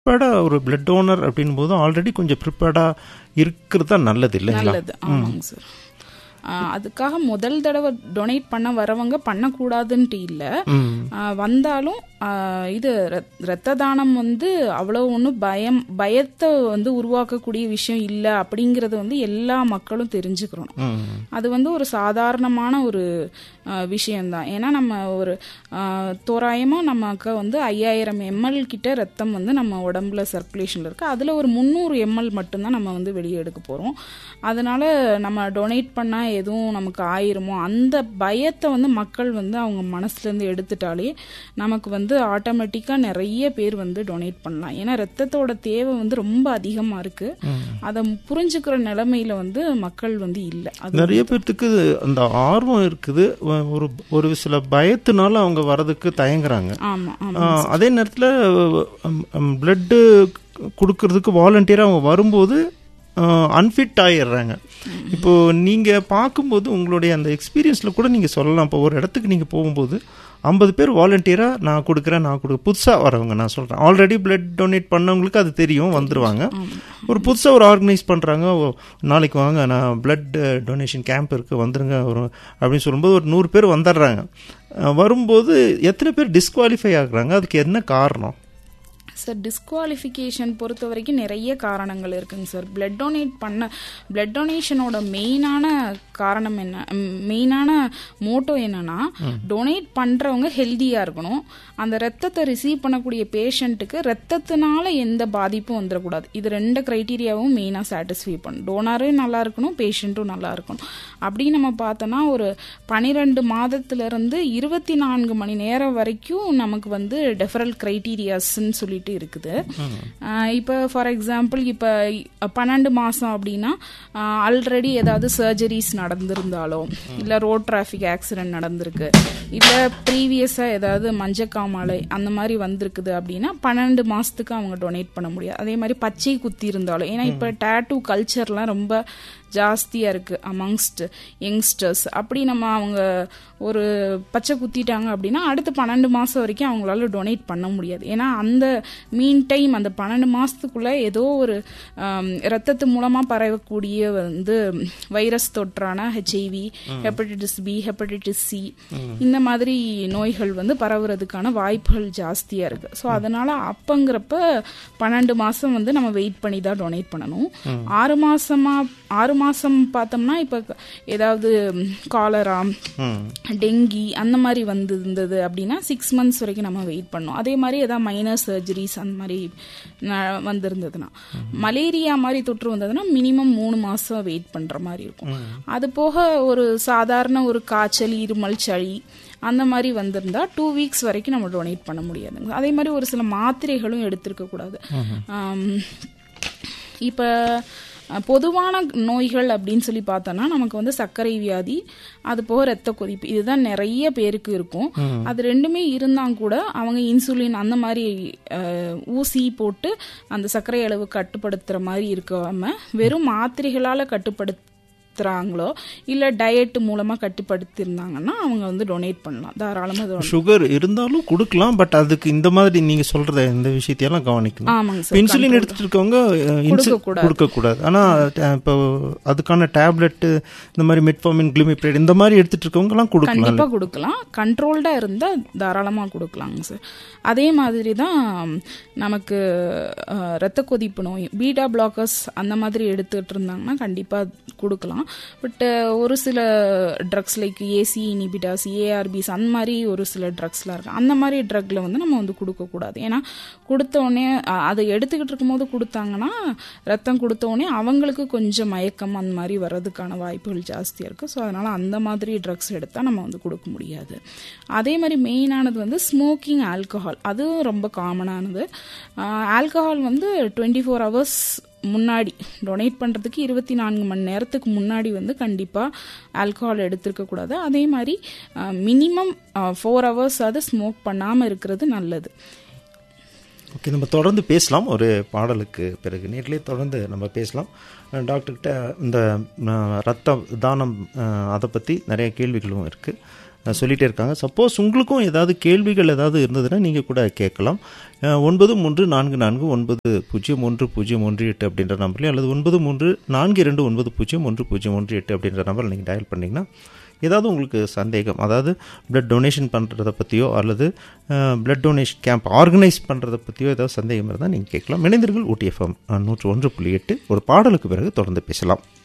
ப்ரிப்பேர்டாக ஒரு blood donor அப்படின் போது ஆல்ரெடி கொஞ்சம் ப்ரிப்பேர்டாக இருக்கிறது தான் நல்லது இல்லைங்களா நல்லது ஆமாங்க சார் அதுக்காக முதல் தடவை டொனேட் பண்ண வரவங்க பண்ணக்கூடாதுன்ட்டு இல்லை வந்தாலும் ஆஹ் இது ரத்- ரத்த தானம் வந்து அவ்வளோ ஒன்றும் பயம் பயத்தை வந்து உருவாக்கக்கூடிய விஷயம் இல்லை அப்படிங்கிறது வந்து எல்லா மக்களும் தெரிஞ்சுக்கிறோம் அது வந்து ஒரு சாதாரணமான ஒரு ஆஹ், விஷயம்தான் ஏன்னா நம்ம ஒரு ஆஹ், தோராயமா நமக்கு வந்து ஐயாயிரம் எம்எல் கிட்ட ரத்தம் வந்து நம்ம உடம்புல சர்க்குலேஷன்ல இருக்கு அதுல ஒரு முந்நூறு எம்எல் மட்டும்தான் நம்ம வந்து வெளியே எடுக்க போறோம் அதனால நம்ம டொனேட் பண்ணா எதுவும் நமக்கு ஆயிருமோ அந்த பயத்தை வந்து மக்கள் வந்து அவங்க மனசுல இருந்து எடுத்துட்டாலே நமக்கு வந்து ஆட்டோமேட்டிக்கா நிறைய பேர் வந்து டொனேட் பண்ணலாம் ஏன்னா ரத்தத்தோட தேவை வந்து ரொம்ப அதிகமா இருக்கு அதை புரிஞ்சுக்கிற நிலைமையில வந்து மக்கள் வந்து இல்லை அது நிறைய பேர்த்துக்கு அந்த ஆர்வம் இருக்குது ஒ- ஒரு ஒரு சில பயத்தினால அவங்க வர்றதுக்கு தயங்குறாங்க ஆமா ஆமா ஆ, அதே நேரத்தில் பிளட்டு கொடுக்கறதுக்கு வாலண்டியராக அவங்க வரும்போது அன்ஃபிட் ஆயிடுறாங்க இப்போ நீங்கள் பார்க்கும்போது உங்களுடைய அந்த எக்ஸ்பீரியன்ஸில் கூட நீங்கள் சொல்லலாம் இப்போ ஒரு இடத்துக்கு நீங்கள் போகும்போது ஐம்பது பேர் வாலண்டியராக நான் கொடுக்குறேன் நான் கொடுக்க புதுசாக வரவங்க நான் சொல்கிறேன் ஆல்ரெடி பிளட் டொனேட் பண்ணவங்களுக்கு அது தெரியும் வந்துருவாங்க ஒரு புதுசாக ஒரு ஆர்கனைஸ் பண்ணுறாங்க நாளைக்கு வாங்க நான் பிளட் டொனேஷன் கேம்ப் இருக்குது வந்துருங்க ஒரு அப்படின்னு சொல்லும்போது ஒரு நூறு பேர் வந்துடுறாங்க அஹ் வரும்போது எத்தனை பேர் டிஸ்குவாலிஃபை ஆகுறாங்க அதுக்கு என்ன காரணம் சார் டிஸ்குவாலிஃபிகேஷன் பொறுத்த வரைக்கும் நிறைய காரணங்கள் இருக்குங்க சார் பிளட் டொனேட் பண்ண பிளட் டொனேஷனோட மெயினான காரணம் என்ன மெயினான மோட்டோ என்னன்னா டொனேட் பண்றவங்க ஹெல்தியா இருக்கணும் அந்த ரத்தத்தை ரிசீவ் பண்ணக்கூடிய பேஷண்ட்டுக்கு ரத்தத்தினால எந்த பாதிப்பும் வந்துடக்கூடாது இது ரெண்டு க்ரைட்டீரியாவும் மெயினாக சாட்டிஸ்ஃபை பண்ணும் டோனரும் நல்லா இருக்கணும் பேஷண்ட்டும் நல்லா இருக்கணும் அப்படி நம்ம பார்த்தோன்னா ஒரு பனிரெண்டு மாதத்துல இருந்து இருபத்தி நான்கு மணி நேரம் வரைக்கும் நமக்கு வந்து டெஃபரல் க்ரைட்டீரியாஸ்ன்னு சொல்லிட்டு இருக்குது ஆஹ் இப்போ ஃபார் எக்ஸாம்பிள் இப்போ பன்னெண்டு மாதம் அப்படின்னா ஆல்ரெடி ஏதாவது சர்ஜரிஸ் நடந்திருந்தாலோ இல்லை ரோட் டிராஃபிக் ஆக்சிடென்ட் நடந்திருக்கு இல்லை ப்ரீவியஸாக ஏதாவது மஞ்சக்காமலை அந்த மாதிரி வந்திருக்குது அப்படின்னா பன்னெண்டு மாதத்துக்கு அவங்க டொனேட் பண்ண முடியாது அதே மாதிரி பச்சை குத்தி இருந்தாலும் ஏன்னா இப்போ டேட்டூ கல்ச்சர்லாம் ரொம்ப ஜாஸ்தியாக இருக்குது அமங்ஸ்ட் யங்ஸ்டர்ஸ் அப்படி நம்ம அவங்க ஒரு பச்சை குத்திட்டாங்க அப்படின்னா அடுத்த பன்னெண்டு மாதம் வரைக்கும் அவங்களால டொனேட் பண்ண முடியாது ஏன்னா அந்த மீன் டைம் அந்த பன்னெண்டு மாதத்துக்குள்ளே ஏதோ ஒரு ஆம், ரத்தத்து மூலமாக பரவக்கூடிய வந்து வைரஸ் தொற்றான HIV hepatitis B hepatitis C இந்த மாதிரி நோய்கள் வந்து பரவுறதுக்கான வாய்ப்புகள் ஜாஸ்தியாக இருக்குது ஸோ அதனால் அப்பங்கிறப்ப பன்னெண்டு மாதம் வந்து நம்ம வெயிட் பண்ணி தான் டொனேட் பண்ணணும் ஆறு மாசமா ஆறு மாசம் பார்த்தோம்னா இப்போ ஏதாவது காலரா டெங்கி அந்த மாதிரி வந்து இருந்தது அப்படின்னா சிக்ஸ் மந்த்ஸ் வரைக்கும் நம்ம வெயிட் பண்ணோம் அதே மாதிரி ஏதாவது மைனர் சர்ஜரிஸ் அந்த மாதிரி ந- வந்திருந்ததுன்னா மலேரியா மாதிரி தொற்று வந்ததுன்னா மினிமம் மூணு மாசம் வெயிட் பண்ற மாதிரி இருக்கும் அது போக ஒரு சாதாரண ஒரு காய்ச்சல் இருமல் சளி அந்த மாதிரி வந்திருந்தா டூ வீக்ஸ் வரைக்கும் நம்ம டொனேட் பண்ண முடியாதுங்க அதே மாதிரி ஒரு சில மாத்திரைகளும் எடுத்திருக்க கூடாது ஆம், இப்போ அஹ், பொதுவான நோய்கள் அப்படின்னு சொல்லி பார்த்தோம்னா நமக்கு வந்து சர்க்கரை வியாதி அது போக ரத்த கொதிப்பு இதுதான் நிறைய பேருக்கு இருக்கும் அது ரெண்டுமே இருந்தாங்க கூட அவங்க இன்சுலின் அந்த மாதிரி அஹ், ஊசி போட்டு அந்த சர்க்கரை அளவு கட்டுப்படுத்துற மாதிரி இருக்காம வெறும் மாத்திரைகளால கட்டுப்படுத்துறாங்களோ இல்ல டயட் மூலமா கட்டுப்படுத்திருந்தாங்கன்னா அவங்க வந்து டொனேட் பண்ணலாம் தாராளமா donate சுகர் இருந்தாலும் கொடுக்கலாம் பட் அதுக்கு இந்த மாதிரி நீங்க சொல்றத இந்த விஷயத்தையெல்லாம் கவனிக்கணும் ஆமாங்க இப்போ சார் இன்சுலின் எடுத்துட்டு இருக்கவங்க கொடுக்கக்கூடாது. கொடுக்க கூடாது ஆனா ட- இப்போ அதுக்கான டேப்லெட் இந்த மாதிரி மெட்ஃபார்மின் குளுமிப்ரேட் இந்த மாதிரி எடுத்துட்டு இருக்கவங்க எல்லாம் கொடுக்கலாம் கண்டிப்பா கொடுக்கலாம் கண்ட்ரோல்டா இருந்தா தாராளமா கொடுக்கலாங்க சார் அதே மாதிரி தான் நமக்கு அஹ், ரத்த கொதிப்பு நோய் பீட்டா பிளாக்கர்ஸ் அந்த மாதிரி எடுத்துட்டு இருந்தாங்கன்னா கண்டிப்பா கொடுக்கலாம் பட் ஒரு சில drugs like ACE inhibitors ARBs அந்த மாதிரி ஒரு சில ட்ரக்ஸ்லாம் இருக்கு அந்த மாதிரி ட்ரக்ல வந்து நம்ம வந்து கொடுக்க கூடாது ஏன்னா கொடுத்த உடனே அ- அதை எடுத்துக்கிட்டு இருக்கும்போது கொடுத்தாங்கன்னா ரத்தம் கொடுத்த உடனே அவங்களுக்கு கொஞ்சம் மயக்கம் அந்த மாதிரி வர்றதுக்கான வாய்ப்புகள் ஜாஸ்தியாக இருக்குது ஸோ அதனால் அந்த மாதிரி ட்ரக்ஸ் எடுத்தால் நம்ம வந்து கொடுக்க முடியாது அதே மாதிரி மெயினானது வந்து ஸ்மோக்கிங் ஆல்கஹால் அதுவும் ரொம்ப காமனானது ஆல்கஹால் வந்து டுவெண்ட்டி ஃபோர் ஹவர்ஸ் முன்னாடி டொனேட் பண்ணுறதுக்கு இருபத்தி நான்கு மணி நேரத்துக்கு முன்னாடி வந்து கண்டிப்பாக ஆல்கஹால் எடுத்திருக்க கூடாது அதே மாதிரி மினிமம் ஃபோர் ஹவர்ஸ் அது ஸ்மோக் பண்ணாமல் இருக்கிறது நல்லது ஓகே நம்ம தொடர்ந்து பேசலாம் ஒரு பாடலுக்கு பிறகு நேரிலே தொடர்ந்து நம்ம பேசலாம் அஹ் டாக்டர்கிட்ட இந்த அஹ், ரத்த தானம் அஹ், அதை பற்றி நிறைய கேள்விகளும் இருக்குது அஹ், சொல்லிட்டே இருக்காங்க சப்போஸ் உங்களுக்கும் ஏதாவது கேள்விகள் ஏதாவது இருந்ததுன்னா நீங்கள் கூட கேட்கலாம் அஹ், ஒன்பது மூன்று நான்கு நான்கு ஒன்பது பூஜ்ஜியம் ஒன்று பூஜ்ஜியம் ஒன்று எட்டு அப்படின்ற நம்பர்லையும் அல்லது ஒன்பது மூன்று நான்கு இரண்டு ஒன்பது பூஜ்ஜியம் ஒன்று பூஜ்ஜியம் ஒன்று எட்டு அப்படின்ற நம்பரில் நீங்கள் டயல் பண்ணிங்கன்னா ஏதாவது உங்களுக்கு சந்தேகம் அதாவது பிளட் டொனேஷன் பண்ணுறதை பற்றியோ அல்லது பிளட் டொனேஷன் கேம்ப் ஆர்கனைஸ் பண்ணுறதை பற்றியோ ஏதாவது சந்தேகம் இருந்தால் நீங்கள் கேட்கலாம் இணைந்தர்கள் ஓடிஎஃப்எம் நூற்று ஒன்று புள்ளி எட்டு ஒரு பாடலுக்கு பிறகு தொடர்ந்து பேசலாம்